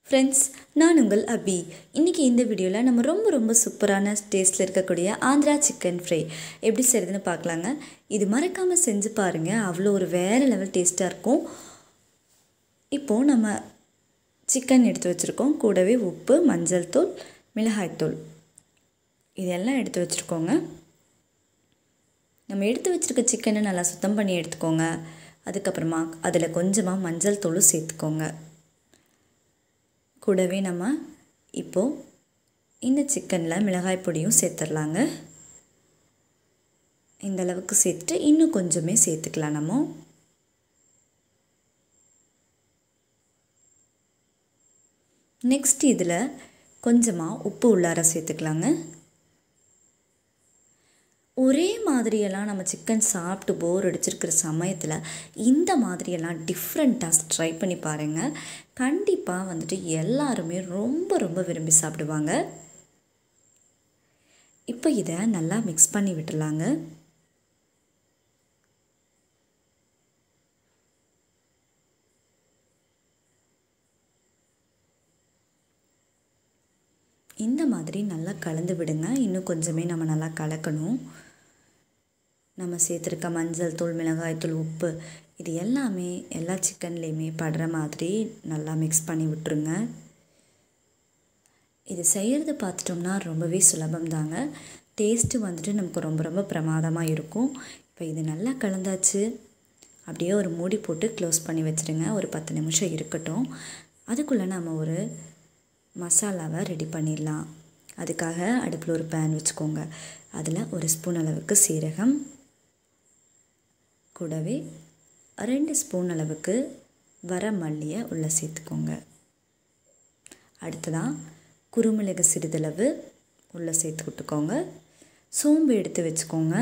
friends நான் உங்கள் அபி இன்றைக்கி இந்த வீடியோவில் நம்ம ரொம்ப ரொம்ப சூப்பரான டேஸ்ட்டில் இருக்கக்கூடிய ஆந்திரா சிக்கன் ஃப்ரை எப்படி செய்கிறதுன்னு பார்க்கலாங்க இது மறக்காமல் செஞ்சு பாருங்கள் அவ்வளோ ஒரு வேறு லெவல் டேஸ்ட்டாக இருக்கும் இப்போது நம்ம சிக்கன் எடுத்து வச்சுருக்கோம் கூடவே உப்பு மஞ்சள் தூள் மிளகாய்த்தூள் இதெல்லாம் எடுத்து வச்சுருக்கோங்க நம்ம எடுத்து வச்சுருக்க சிக்கனை நல்லா சுத்தம் பண்ணி எடுத்துக்கோங்க அதுக்கப்புறமா அதில் கொஞ்சமாக மஞ்சள் தூளும் சேர்த்துக்கோங்க கூடவே நம்ம இப்போது இந்த சிக்கனில் மிளகாய் பொடியும் சேர்த்துடலாங்க இந்த அளவுக்கு சேர்த்துட்டு இன்னும் கொஞ்சமே சேர்த்துக்கலாம் நம்ம நெக்ஸ்ட் இதில் கொஞ்சமாக உப்பு உள்ளார சேர்த்துக்கலாங்க ஒரே மாதிரியெல்லாம் நம்ம சிக்கன் சாப்பிட்டு போர் அடிச்சிருக்கிற சமயத்தில் இந்த மாதிரியெல்லாம் டிஃப்ரெண்ட்டாக ட்ரை பண்ணி பாருங்கள் கண்டிப்பாக வந்துட்டு எல்லாருமே ரொம்ப ரொம்ப விரும்பி சாப்பிடுவாங்க இப்போ இதை நல்லா மிக்ஸ் பண்ணி விட்டுலாங்க இந்த மாதிரி நல்லா கலந்து விடுங்க இன்னும் கொஞ்சமே நம்ம நல்லா கலக்கணும் நம்ம சேர்த்துருக்க மஞ்சள் தூள் மிளகாய் தூள் உப்பு இது எல்லாமே எல்லா சிக்கன்லேயுமே படுற மாதிரி நல்லா மிக்ஸ் பண்ணி விட்டுருங்க இது செய்கிறது பார்த்துட்டோம்னா ரொம்பவே சுலபம் தாங்க டேஸ்ட்டு வந்துட்டு நமக்கு ரொம்ப ரொம்ப பிரமாதமாக இருக்கும் இப்போ இது நல்லா கலந்தாச்சு அப்படியே ஒரு மூடி போட்டு க்ளோஸ் பண்ணி வச்சுருங்க ஒரு பத்து நிமிஷம் இருக்கட்டும் அதுக்குள்ளே நம்ம ஒரு மசாலாவை ரெடி பண்ணிடலாம் அதுக்காக அடுப்பில் ஒரு பேன் வச்சுக்கோங்க அதில் ஒரு ஸ்பூன் அளவுக்கு சீரகம் கூடவே ரெண்டு ஸ்பூன் அளவுக்கு வர மல்லியை உள்ளே சேர்த்துக்கோங்க அடுத்ததாக குருமிளகு சிறிதளவு உள்ளே சேர்த்து விட்டுக்கோங்க சோம்பு எடுத்து வச்சுக்கோங்க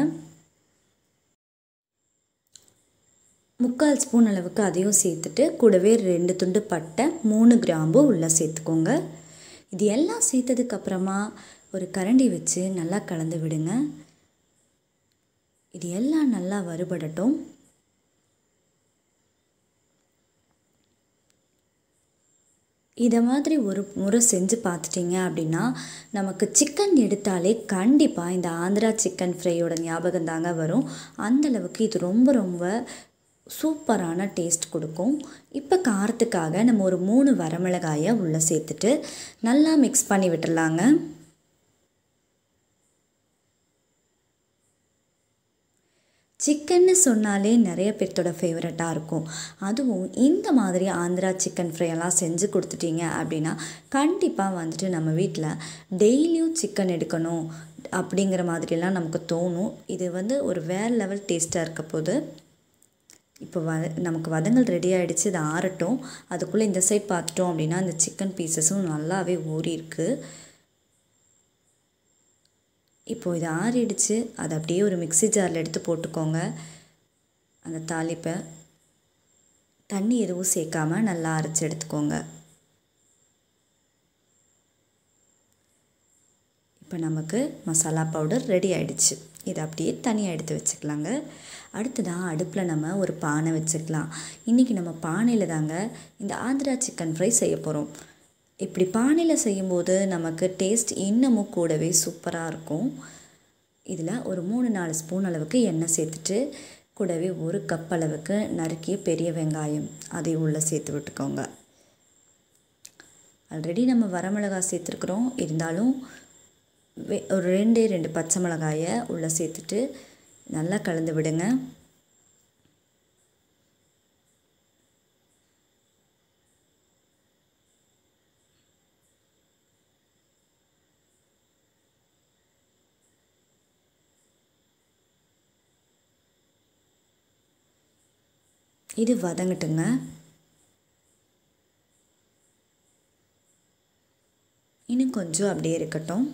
முக்கால் ஸ்பூன் அளவுக்கு அதையும் சேர்த்துட்டு கூடவே ரெண்டு துண்டு பட்டை மூணு கிராம்பு உள்ளே சேர்த்துக்கோங்க இது எல்லாம் சேர்த்ததுக்கப்புறமா ஒரு கரண்டி வச்சு நல்லா கலந்து விடுங்க இது எல்லாம் நல்லா வறுபடட்டும் இதை மாதிரி ஒரு முறை செஞ்சு பார்த்துட்டிங்க அப்படின்னா நமக்கு சிக்கன் எடுத்தாலே கண்டிப்பாக இந்த ஆந்திரா சிக்கன் ஃப்ரையோட ஞாபகம் தாங்க வரும் அந்தளவுக்கு இது ரொம்ப ரொம்ப சூப்பரான டேஸ்ட் கொடுக்கும் இப்போ காரத்துக்காக நம்ம ஒரு மூணு வரமிளகாயை உள்ளே சேர்த்துட்டு நல்லா மிக்ஸ் பண்ணி விட்டுடலாங்க சிக்கன்னு சொன்னாலே நிறைய பேர்த்தோட ஃபேவரட்டாக இருக்கும் அதுவும் இந்த மாதிரி ஆந்திரா சிக்கன் ஃப்ரை எல்லாம் செஞ்சு கொடுத்துட்டீங்க அப்படின்னா கண்டிப்பாக வந்துட்டு நம்ம வீட்டில் டெய்லியும் சிக்கன் எடுக்கணும் அப்படிங்கிற மாதிரிலாம் நமக்கு தோணும் இது வந்து ஒரு வேறு லெவல் டேஸ்ட்டாக இருக்க போது இப்போ வ நமக்கு வதங்கள் ரெடி ஆகிடுச்சு இது ஆறட்டும் அதுக்குள்ளே இந்த சைட் பார்த்துட்டோம் அப்படின்னா இந்த சிக்கன் பீசஸும் நல்லாவே ஊறி இருக்குது இப்போது இது ஆறிடுச்சு அதை அப்படியே ஒரு மிக்சி ஜாரில் எடுத்து போட்டுக்கோங்க அந்த தாளிப்பை தண்ணி எதுவும் சேர்க்காம நல்லா அரைச்சி எடுத்துக்கோங்க இப்போ நமக்கு மசாலா பவுடர் ரெடி ஆகிடுச்சு இதை அப்படியே தனியாக எடுத்து வச்சுக்கலாங்க அடுத்ததாக அடுப்பில் நம்ம ஒரு பானை வச்சுக்கலாம் இன்றைக்கி நம்ம பானையில் தாங்க இந்த ஆந்திரா சிக்கன் ஃப்ரை செய்ய போகிறோம் இப்படி பானையில் செய்யும்போது நமக்கு டேஸ்ட் இன்னமும் கூடவே சூப்பராக இருக்கும் இதில் ஒரு மூணு நாலு ஸ்பூன் அளவுக்கு எண்ணெய் சேர்த்துட்டு கூடவே ஒரு கப் அளவுக்கு நறுக்கிய பெரிய வெங்காயம் அதையும் உள்ளே சேர்த்து விட்டுக்கோங்க ஆல்ரெடி நம்ம வரமிளகாய் சேர்த்துருக்குறோம் இருந்தாலும் வெ ஒரு ரெண்டே ரெண்டு பச்சை மிளகாயை உள்ளே சேர்த்துட்டு நல்லா கலந்து விடுங்க இது வதங்கட்டுங்க இன்னும் கொஞ்சம் அப்படியே இருக்கட்டும்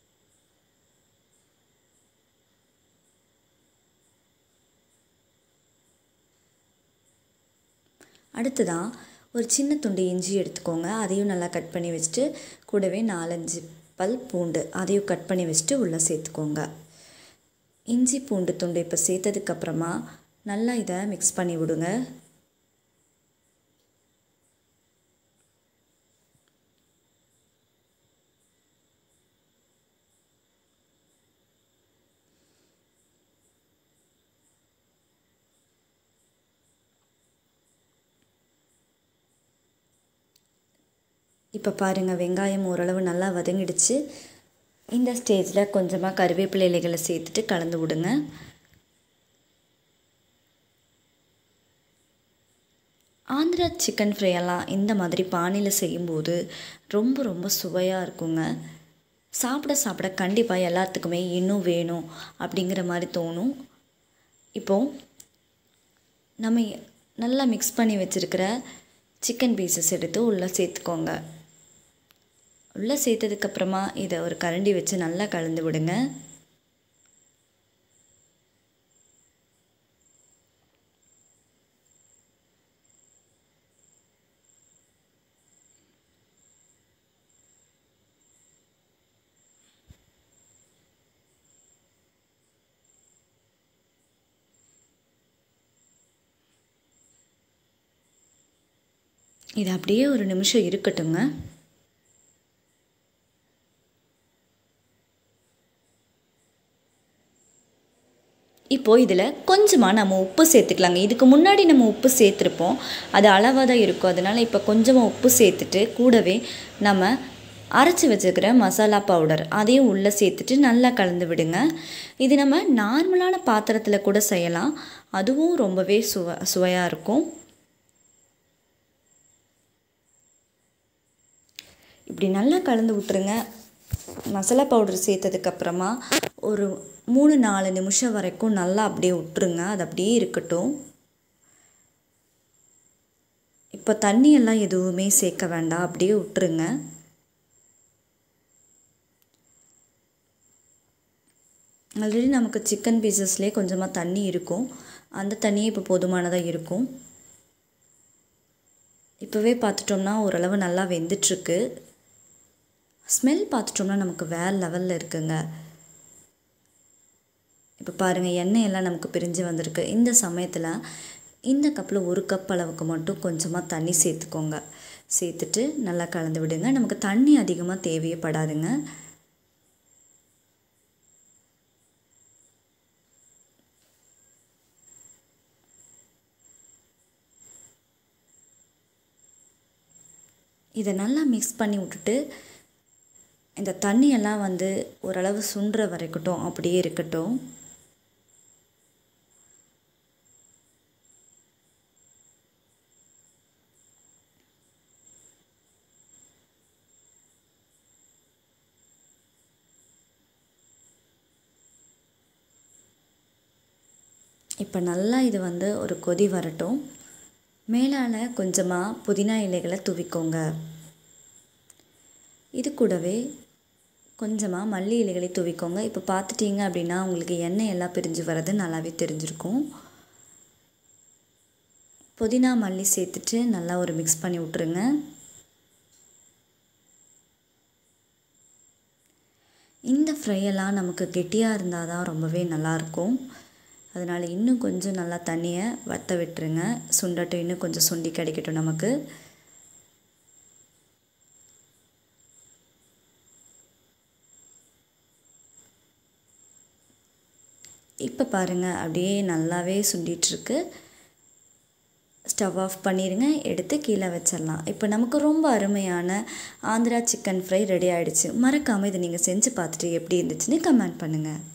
அடுத்ததாக ஒரு சின்ன துண்டு இஞ்சி எடுத்துக்கோங்க அதையும் நல்லா கட் பண்ணி வச்சுட்டு கூடவே நாலஞ்சு பல் பூண்டு அதையும் கட் பண்ணி வச்சுட்டு உள்ளே சேர்த்துக்கோங்க இஞ்சி பூண்டு துண்டு இப்போ சேர்த்ததுக்கப்புறமா நல்லா இதை மிக்ஸ் பண்ணி விடுங்க இப்போ பாருங்கள் வெங்காயம் ஓரளவு நல்லா வதங்கிடுச்சு இந்த ஸ்டேஜில் கொஞ்சமாக கருவேப்பிலை இலைகளை சேர்த்துட்டு கலந்து விடுங்க ஆந்திரா சிக்கன் ஃப்ரை எல்லாம் இந்த மாதிரி பானையில் செய்யும்போது ரொம்ப ரொம்ப சுவையாக இருக்குங்க சாப்பிட சாப்பிட கண்டிப்பாக எல்லாத்துக்குமே இன்னும் வேணும் அப்படிங்கிற மாதிரி தோணும் இப்போது நம்ம நல்லா மிக்ஸ் பண்ணி வச்சுருக்கிற சிக்கன் பீசஸ் எடுத்து உள்ளே சேர்த்துக்கோங்க உள்ளே சேர்த்ததுக்கப்புறமா இதை ஒரு கரண்டி வச்சு நல்லா கலந்து விடுங்க இது அப்படியே ஒரு நிமிஷம் இருக்கட்டுங்க இப்போது இதில் கொஞ்சமாக நம்ம உப்பு சேர்த்துக்கலாங்க இதுக்கு முன்னாடி நம்ம உப்பு சேர்த்துருப்போம் அது அளவாக தான் இருக்கும் அதனால் இப்போ கொஞ்சமாக உப்பு சேர்த்துட்டு கூடவே நம்ம அரைச்சி வச்சுருக்கிற மசாலா பவுடர் அதையும் உள்ளே சேர்த்துட்டு நல்லா கலந்து விடுங்க இது நம்ம நார்மலான பாத்திரத்தில் கூட செய்யலாம் அதுவும் ரொம்பவே சுவ சுவையாக இருக்கும் இப்படி நல்லா கலந்து விட்டுருங்க மசாலா பவுடர் சேர்த்ததுக்கப்புறமா ஒரு மூணு நாலு நிமிஷம் வரைக்கும் நல்லா அப்படியே விட்டுருங்க அது அப்படியே இருக்கட்டும் இப்போ தண்ணியெல்லாம் எதுவுமே சேர்க்க வேண்டாம் அப்படியே விட்டுருங்க ஆல்ரெடி நமக்கு சிக்கன் பீசஸ்லேயே கொஞ்சமாக தண்ணி இருக்கும் அந்த தண்ணியே இப்போ போதுமானதாக இருக்கும் இப்போவே பார்த்துட்டோம்னா ஓரளவு நல்லா வெந்துட்டுருக்கு ஸ்மெல் பார்த்துட்டோம்னா நமக்கு வேறு லெவலில் இருக்குங்க இப்போ பாருங்கள் எண்ணெய் எல்லாம் நமக்கு பிரிஞ்சு வந்திருக்கு இந்த சமயத்தில் இந்த கப்பில் ஒரு கப் அளவுக்கு மட்டும் கொஞ்சமாக தண்ணி சேர்த்துக்கோங்க சேர்த்துட்டு நல்லா கலந்து விடுங்க நமக்கு தண்ணி அதிகமாக தேவையப்படாதுங்க இதை நல்லா மிக்ஸ் பண்ணி விட்டுட்டு இந்த தண்ணியெல்லாம் வந்து ஓரளவு சுண்டுற வரைக்கட்டும் அப்படியே இருக்கட்டும் இப்போ நல்லா இது வந்து ஒரு கொதி வரட்டும் மேலால் கொஞ்சமாக புதினா இலைகளை தூவிக்கோங்க இது கூடவே கொஞ்சமாக மல்லி இலைகளை தூவிக்கோங்க இப்போ பார்த்துட்டிங்க அப்படின்னா உங்களுக்கு எண்ணெய் எல்லாம் பிரிஞ்சு வர்றது நல்லாவே தெரிஞ்சிருக்கும் புதினா மல்லி சேர்த்துட்டு நல்லா ஒரு மிக்ஸ் பண்ணி விட்ருங்க இந்த ஃப்ரையெல்லாம் நமக்கு கெட்டியாக இருந்தால் தான் ரொம்பவே நல்லாயிருக்கும் அதனால் இன்னும் கொஞ்சம் நல்லா தண்ணியை வற்ற விட்டுருங்க சுண்டட்டும் இன்னும் கொஞ்சம் சுண்டி கிடைக்கட்டும் நமக்கு இப்போ பாருங்கள் அப்படியே நல்லாவே சுண்டிகிட்ருக்கு ஸ்டவ் ஆஃப் பண்ணிடுங்க எடுத்து கீழே வச்சிடலாம் இப்போ நமக்கு ரொம்ப அருமையான ஆந்திரா சிக்கன் ஃப்ரை ரெடி ஆகிடுச்சு மறக்காமல் இதை நீங்கள் செஞ்சு பார்த்துட்டு எப்படி இருந்துச்சுன்னு கமெண்ட் பண்ணுங்கள்